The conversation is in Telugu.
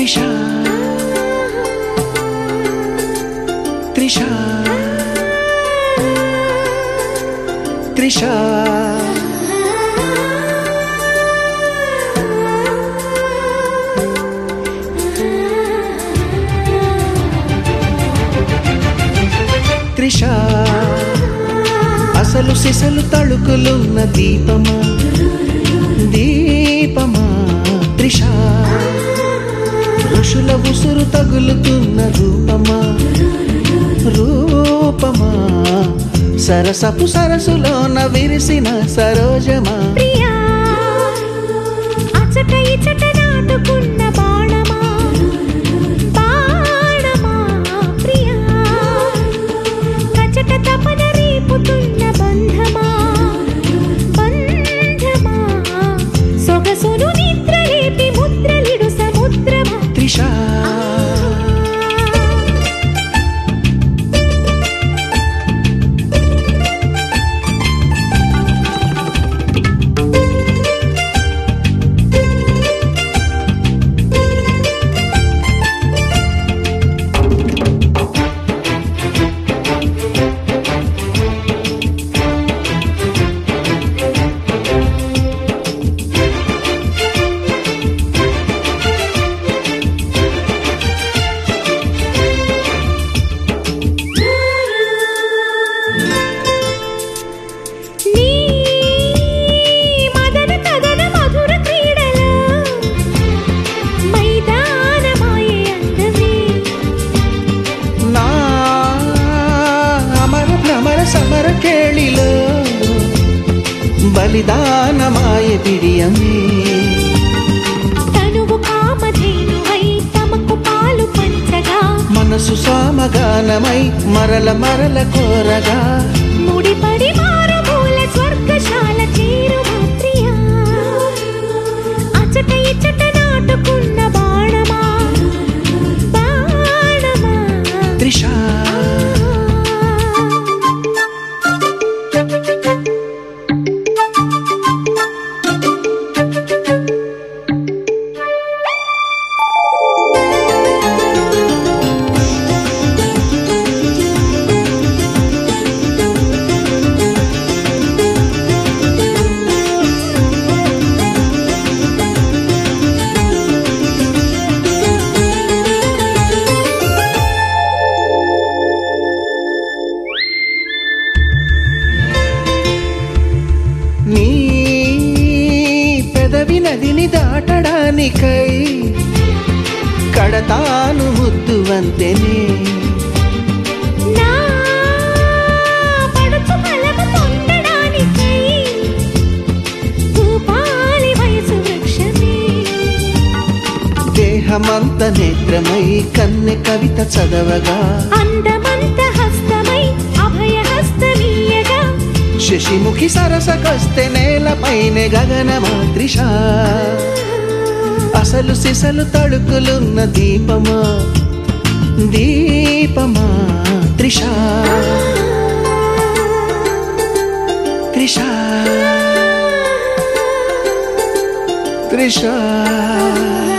త్రిష త్రిష త్రిష త్రిష అసలు సిసలు తళుకులున్న దీపమా దీపమా త్రిష ఋషుల ఉసురు తగులుతున్న రూపమా రూపమా సరసపు సరసులోన విరిసిన సరోజమా ప్రియా అచట ఇచట నాటుకున్న బాణమా బాణమా ప్రియా కచట తపన రేపుతున్న బంధమా బంధమా సొగసును నిద్ర రేపి ముద్రలిడు సముద్రమా త్రిష నీ మదన కదన మధుర క్రీడలో మైదానమాయే అందమే నా అమర భ్రమర సమర కేళిలో బలిదానమాయ బిడియమే తనువు కామధేనువై తమకు పాలు పంచగా మనసు సామగానమై మరల మరల కోరగా ముడిపడి మారుమూల స్వర్గశాల చేరు ప్రియా అచట ఇచట నాటుకున్న బాణమా బాణమా త్రిష నీ పెదవి నదిని దాటడానికై కడతాను ముద్దు వంతెనే నా పడుచు కలము పొందడానికై భూపాలి వయసు వృక్షమే దేహమంత నేత్రమై కన్నె కవిత చదవగా అందమంత హస్తమై అభయ హస్తమీయగా శశిముఖి సరసకొస్తే నేలపైన గగనమా త్రిష అసలు సిసలు తడుకులున్న దీపమా దీపమా త్రిష త్రిష త్రిష